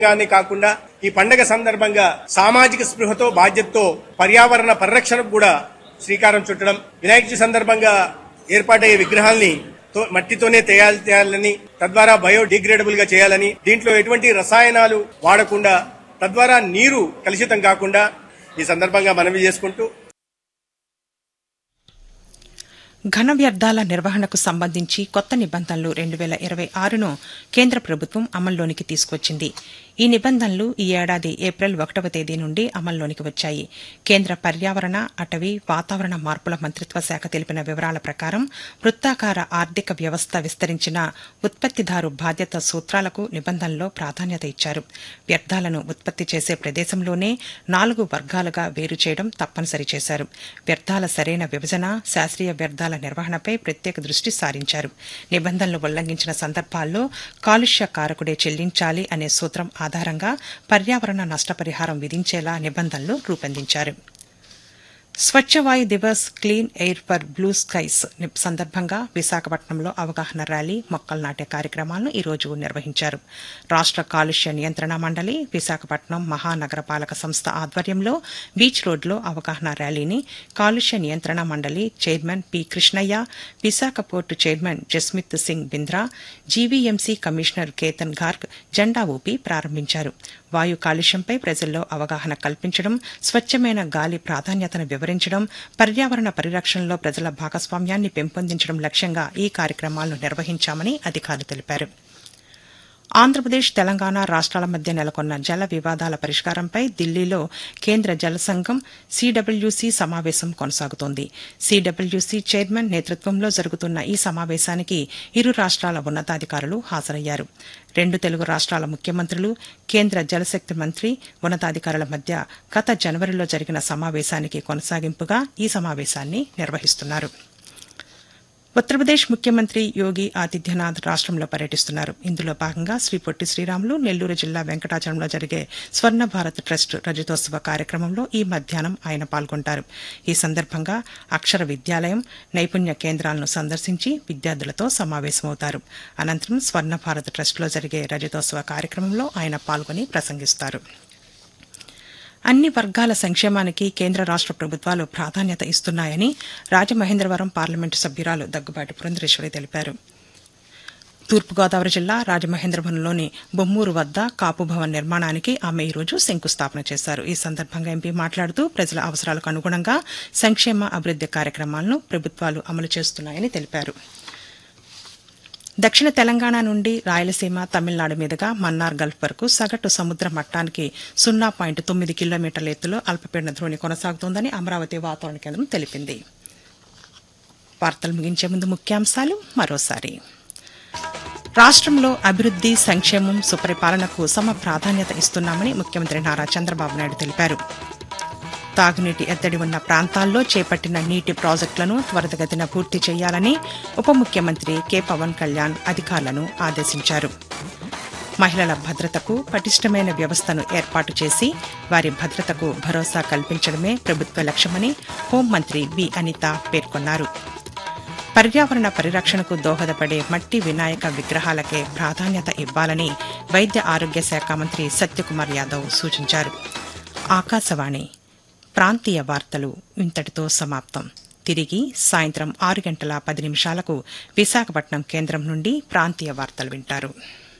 గానే కాకుండా ఈ పండగ సందర్భంగా సామాజిక స్పృహతో బాధ్యతతో పర్యావరణ పరిరక్షణకు కూడా శ్రీకారం చుట్టడం వినాయక చవితి సందర్భంగా ఏర్పాటయ్యే విగ్రహాల్ని తో- మట్టితోనే తయారు చేయాలని తద్వారా బయోడిగ్రేడబుల్ గా చేయాలని దీంట్లో ఎటువంటి రసాయనాలు వాడకుండా తద్వారా నీరు కలుషితం కాకుండా ఈ సందర్భంగా మనవి చేసుకుంటూ ఘన వ్యర్థాల నిర్వహణకు సంబంధించి కొత్త నిబంధనలు రెండు వేల ఇరవై ఆరును కేంద్ర ప్రభుత్వం అమల్లోనికి తీసుకొచ్చింది ఈ నిబంధనలు ఈ ఏడాది ఏప్రిల్ ఒకటవ తేదీ నుండి అమల్లోనికి వచ్చాయి కేంద్ర పర్యావరణ అటవీ వాతావరణ మార్పుల మంత్రిత్వ శాఖ తెలిపిన వివరాల ప్రకారం వృత్తాకార ఆర్థిక వ్యవస్థ విస్తరించిన ఉత్పత్తిదారు బాధ్యత సూత్రాలకు నిబంధనలో ప్రాధాన్యత ఇచ్చారు వ్యర్థాలను ఉత్పత్తి చేసే ప్రదేశంలోనే నాలుగు వర్గాలుగా వేరు చేయడం తప్పనిసరి చేశారు వ్యర్థాల సరైన విభజన శాస్త్రీయ వ్యర్థాల నిర్వహణపై ప్రత్యేక దృష్టి సారించారు నిబంధనలు ఉల్లంఘించిన సందర్భాల్లో కాలుష్య కారకుడే చెల్లించాలి అనే సూత్రం ఆధారంగా పర్యావరణ నష్టపరిహారం విధించేలా నిబంధనలు రూపొందించారు Swachh Vayu Divas clean air for blue skies సందర్భంగా విశాఖపట్నంలో అవగాహన ర్యాలీ మొక్కలు నాటే కార్యక్రమాలను ఈ రోజు నిర్వహించారు రాష్ట కాలుష్య నియంత్రణ మండలి విశాఖపట్నం మహానగరపాలక సంస్థ ఆధ్వర్యంలో బీచ్ రోడ్లో అవగాహన ర్యాలీని కాలుష్య నియంత్రణ మండలి chairman P Krishnaiah Visakha port chairman Jasmeet Singh Bindra GVMC commissioner Ketan Garg జెండా ఊపి ప్రారంభించారు వాయు కాలుష్యంపై ప్రజల్లో అవగాహన కల్పించడం స్వచ్ఛమైన గాలి ప్రాధాన్యతను వివరించడం పర్యావరణ పరిరక్షణలో ప్రజల భాగస్వామ్యాన్ని పెంపొందించడం లక్ష్యంగా ఈ కార్యక్రమాలను నిర్వహించామని అధికారులు తెలిపారు ఆంధ్రప్రదేశ్ తెలంగాణ రాష్ట్రాల మధ్య నెలకొన్న జల వివాదాల పరిష్కారంపై ఢిల్లీలో కేంద్ర జల సంఘం సీడబ్ల్యూసీ సమావేశం కొనసాగుతోంది సీడబ్ల్యూసీ చైర్మన్ నేతృత్వంలో జరుగుతున్న ఈ సమావేశానికి ఇరు రాష్ట్రాల ఉన్నతాధికారులు హాజరయ్యారు రెండు తెలుగు రాష్ట్రాల ముఖ్యమంత్రులు కేంద్ర జలశక్తి మంత్రి ఉన్నతాధికారుల మధ్య గత జనవరిలో జరిగిన సమావేశానికి కొనసాగింపుగా ఈ సమావేశాన్ని నిర్వహిస్తున్నారు ఉత్తరప్రదేశ్ ముఖ్యమంత్రి యోగి ఆదిత్యనాథ్ రాష్ట్రంలో పర్యటిస్తున్నారు ఇందులో భాగంగా శ్రీ పొట్టి శ్రీరాములు నెల్లూరు జిల్లా వెంకటాచలంలో జరిగే స్వర్ణ భారత్ ట్రస్ట్ రజతోత్సవ కార్యక్రమంలో ఈ మధ్యాహ్నం ఆయన పాల్గొంటారు ఈ సందర్భంగా అక్షర విద్యాలయం నైపుణ్య కేంద్రాలను సందర్శించి విద్యార్థులతో సమావేశమవుతారు అనంతరం స్వర్ణ భారత్ ట్రస్టులో జరిగే రజతోత్సవ కార్యక్రమంలో ఆయన పాల్గొని ప్రసంగిస్తారు అన్ని వర్గాల సంక్షేమానికి కేంద్ర రాష్ట ప్రభుత్వాలు ప్రాధాన్యత ఇస్తున్నాయని రాజమహేంద్రవరం పార్లమెంటు సభ్యురాలు దగ్గుబాటి పురంధరేశ్వరి తెలిపారు తూర్పుగోదావరి జిల్లా రాజమహేంద్రవరంలోని బొమ్మూరు వద్ద కాపు భవన్ నిర్మాణానికి ఆమె ఈ రోజు శంకుస్థాపన చేశారు ఈ సందర్భంగా ఎంపీ మాట్లాడుతూ ప్రజల అవసరాలకు అనుగుణంగా సంక్షేమ అభివృద్ది కార్యక్రమాలను ప్రభుత్వాలు అమలు చేస్తున్నాయని తెలిపారు దక్షిణ తెలంగాణ నుండి రాయలసీమ తమిళనాడు మీదుగా మన్నార్ గల్ఫ్ వరకు సగటు సముద్ర మట్టానికి సున్నా పాయింట్ తొమ్మిది కిలోమీటర్ల ఎత్తులో అల్పపీడన ద్రోణి కొనసాగుతోందని అమరావతి వాతావరణ కేంద్రం తెలిపింది వార్తలు ముగించే ముందు ముఖ్యాంశాలు మరోసారి రాష్ట్రంలో అభివృద్ది సంక్షేమం సుపరిపాలనకు సమ ప్రాధాన్యత ఇస్తున్నామని ముఖ్యమంత్రి నారా చంద్రబాబు నాయుడు తెలిపారు తాగునీటి ఎద్దడి ఉన్న ప్రాంతాల్లో చేపట్టిన నీటి ప్రాజెక్టులను త్వరితగతిన పూర్తి చేయాలని ఉప ముఖ్యమంత్రి కె పవన్ కళ్యాణ్ అధికారులను ఆదేశించారు మహిళల భద్రతకు పటిష్టమైన వ్యవస్థను ఏర్పాటు చేసి వారి భద్రతకు భరోసా కల్పించడమే ప్రభుత్వ లక్ష్యమని హోంమంత్రి వి అనిత పేర్కొన్నారు పర్యావరణ పరిరక్షణకు దోహదపడే మట్టి వినాయక విగ్రహాలకే ప్రాధాన్యత ఇవ్వాలని వైద్య ఆరోగ్య శాఖ మంత్రి సత్యకుమార్ యాదవ్ సూచించారు ఆకాశవాణి ప్రాంతీయ వార్తలు ఇంతటితో సమాప్తం తిరిగి సాయంత్రం ఆరు గంటల పది నిమిషాలకు విశాఖపట్నం కేంద్రం నుండి ప్రాంతీయ వార్తలు వింటారు